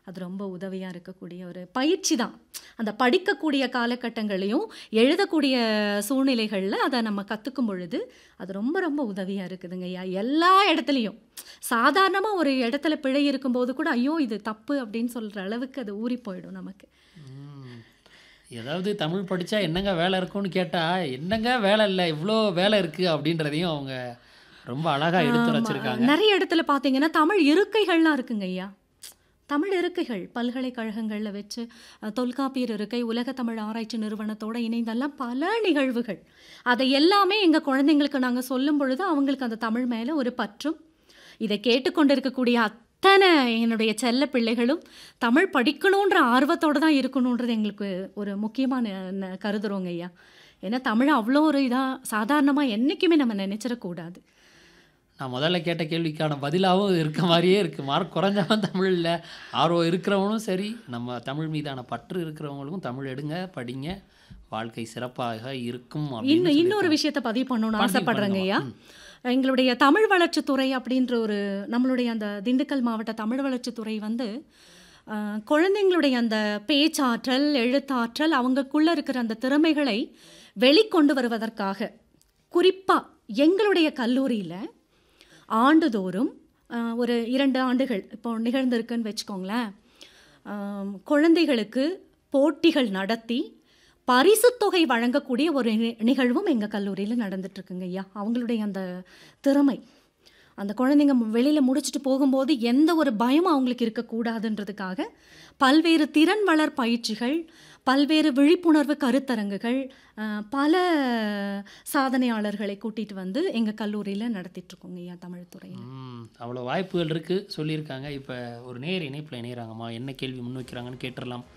அது ரொம்ப உதவியாக இருக்கக்கூடிய ஒரு பயிற்சி தான் அந்த படிக்கக்கூடிய காலகட்டங்களையும் எழுதக்கூடிய சூழ்நிலைகளில் அதை நம்ம கற்றுக்கும் பொழுது அது ரொம்ப ரொம்ப உதவியாக இருக்குதுங்க ஐயா எல்லா இடத்துலையும் சாதாரணமாக ஒரு இடத்துல பிழை இருக்கும்போது கூட ஐயோ இது தப்பு அப்படின்னு சொல்கிற அளவுக்கு அது ஊறி போயிடும் நமக்கு ம். ஏதாவது தமிழ் படித்தா என்னங்க வேலை இருக்கும்னு கேட்டால் என்னங்க வேலை இல்லை இவ்வளோ வேலை இருக்குது அப்படின்றதையும் அவங்க ரொம்ப அழகாக எடுத்து ஆமா. வச்சிருக்காங்க நிறைய இடத்துல பார்த்தீங்கன்னா தமிழ் இருக்கைகள்லாம் இருக்குங்க ஐயா தமிழ் இருக்கைகள் பல்கலைக்கழகங்களில் வச்சு அஹ், தொல்காப்பியர் இருக்கை உலக தமிழ் ஆராய்ச்சி நிறுவனத்தோட இணைந்தெல்லாம் பல நிகழ்வுகள் அதை எல்லாமே எங்கள் குழந்தைங்களுக்கு நாங்கள் சொல்லும் பொழுது அவங்களுக்கு அந்த தமிழ் மேலே ஒரு பற்றும் இதை கேட்டுக்கொண்டிருக்கக்கூடிய அத்தனை என்னுடைய செல்ல பிள்ளைகளும் தமிழ் படிக்கணுன்ற ஆர்வத்தோடு தான் இருக்கணுன்றது எங்களுக்கு ஒரு முக்கியமான ந- கருதுறோங்க ஐயா ஏன்னா தமிழ் அவ்வளோ ஒரு இதாக சாதாரணமாக என்றைக்குமே நம்ம நினைச்சிடக்கூடாது நான் முதல்ல கேட்ட கேள்விக்கான பதிலாகவும் இருக்க மாதிரியே இருக்குது மார்க் குறைஞ்சவன் தமிழில் ஆர்வம் இருக்கிறவனும் சரி நம்ம தமிழ் மீதான பற்று இருக்கிறவங்களுக்கும் தமிழ் எடுங்க படிங்க வாழ்க்கை சிறப்பாக இருக்கும் அப்படின்னு இன்னும் இன்னொரு சொல்லியிருக்காங்க. விஷயத்தை பதிவு பண்ணணும்னு பதிவு ஆசைப்படுறேங்க ஐயா பண்ணுங்கம்மா. எங்களுடைய தமிழ் வளர்ச்சித்துறை அப்படின்ற ஒரு நம்மளுடைய அந்த திண்டுக்கல் மாவட்ட தமிழ் வளர்ச்சித்துறை வந்து அஹ், குழந்தைங்களுடைய அந்த பேச்சாற்றல் எழுத்தாற்றல் அவங்களுக்குள்ள இருக்கிற அந்த திறமைகளை வெளிக்கொண்டு வருவதற்காக குறிப்பாக எங்களுடைய கல்லூரியில் ஆண்டுதோறும் அஹ், ஒரு இரண்டு ஆண்டுகள் இப்போ நிகழ்ந்திருக்குன்னு வச்சுக்கோங்களேன் ஆம், குழந்தைகளுக்கு போட்டிகள் நடத்தி பரிசுத் தொகை வழங்கக்கூடிய ஒரு நி- நிகழ்வும் எங்கள் கல்லூரியில் நடந்துட்டுருக்குங்க ஐயா அவங்களுடைய அந்த திறமை அந்த குழந்தைங்க வெளியில் முடிச்சுட்டு போகும்போது எந்த ஒரு பயமும் அவங்களுக்கு இருக்கக்கூடாதுன்றதுக்காக பல்வேறு திறன் வளர் பயிற்சிகள் பல்வேறு விழிப்புணர்வு கருத்தரங்குகள் அஹ், பல சாதனையாளர்களை கூட்டிகிட்டு வந்து எங்கள் கல்லூரியில் நடத்திட்டுருக்கோங்க ஐயா தமிழ் துறையில் ம் அவ்வளோ வாய்ப்புகள் இருக்குது சொல்லியிருக்காங்க இப்போ ஒரு நேர் இணைப்பில் இணைகிறாங்கம்மா என்ன கேள்வி முன்வைக்கிறாங்கன்னு கேட்டுடலாம்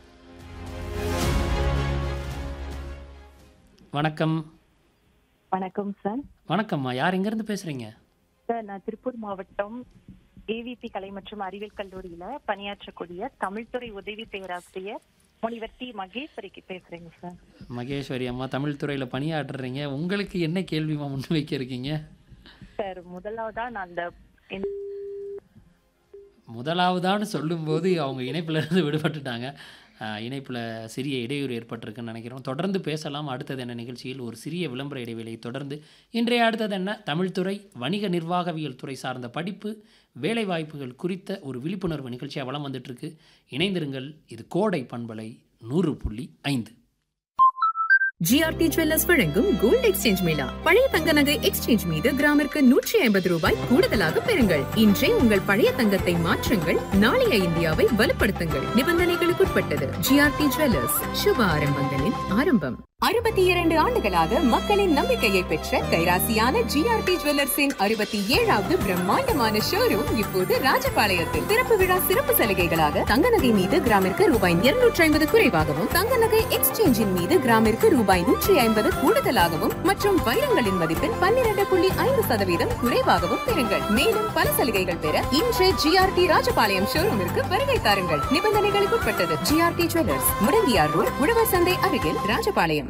வணக்கம் வணக்கம் சார் வணக்கம்மா யார் எங்கேருந்து பேசுகிறீங்க சார் நான் திருப்பூர் மாவட்டம் ஏவிபி கலை மற்றும் அறிவியல் கல்லூரியில பணியாற்றக்கூடிய தமிழ்துறை உதவி பேராசிரியர் முனிவர் டி மகேஸ்வரிக்கு பேசுறேங்க சார் மகேஸ்வரி அம்மா தமிழ் துறையில் பணியாற்றுறீங்க உங்களுக்கு என்ன கேள்விமா முன்வைக்க இருக்கீங்க சார் முதலாவதா நான் அந்த இந்த முதலாவதான்னு சொல்லும்போது அவங்க இணைப்புல இருந்து விடுபட்டுட்டாங்க இணைப்பில் சிறிய இடையூறு ஏற்பட்டிருக்குன்னு நினைக்கிறோம் தொடர்ந்து பேசலாம் அடுத்தது என்ன நிகழ்ச்சியில் ஒரு சிறிய விளம்பர இடைவேளையை தொடர்ந்து இன்றைய அடுத்தது என்ன தமிழ்துறை வணிக நிர்வாகவியல் துறை சார்ந்த படிப்பு வேலைவாய்ப்புகள் குறித்த ஒரு விழிப்புணர்வு நிகழ்ச்சியாக வளம் வந்துட்டு இருக்கு இணைந்திருங்கள் இது கோடை பண்பலை நூறு புள்ளி ஐந்து ஜிஆர்டி ஜுவல்லர்ஸ் வழங்கும் கோல்ட் எக்ஸ்சேஞ்ச் மேளா பழைய தங்க நகை எக்ஸ்சேஞ்ச் மீது கிராமிற்கு நூற்றி ஐம்பது ரூபாய் கூடுதலாக பெறுங்கள் இன்றே உங்கள் பழைய தங்கத்தை மாற்றுங்கள் நாளைய இந்தியாவை வலுப்படுத்துங்கள் நிபந்தனைகளுக்குட்பட்டது ஜிஆர்டி ஜுவல்லர்ஸ் சுப ஆரம்பங்களின் ஆரம்பம் அறுபத்தி இரண்டு ஆண்டுகளாக மக்களின் நம்பிக்கையை பெற்ற கைராசியான ஜிஆர்டி ஜுவல்லர்ஸின் அறுபத்தி ஏழாவது பிரம்மாண்டமான ஷோரூம் இப்போது ராஜபாளையத்தில் திறப்பு விழா சிறப்பு சலுகைகளாக தங்க நகை மீது கிராமிற்கு ரூபாய் இருநூற்றி ஐம்பது குறைவாகவும் தங்க நகை எக்ஸ்சேஞ்சின் மீது கிராமிற்கு ரூபாய் நூற்றி ஐம்பது கூடுதலாகவும் மற்றும் வைரங்களின் மதிப்பில் பன்னிரண்டு புள்ளி ஐந்து சதவீதம் குறைவாகவும் பெறுங்கள் மேலும் பல சலுகைகள் பெற இன்று ஜிஆர்டி ராஜபாளையம் ஷோரூமிற்கு வருகை தாருங்கள் நிபந்தனைகளுக்குட்பட்டது ஜிஆர்டி ஜுவல்லர்ஸ் முடங்கியார் ரோட் உழவர் சந்தை அருகில் ராஜபாளையம்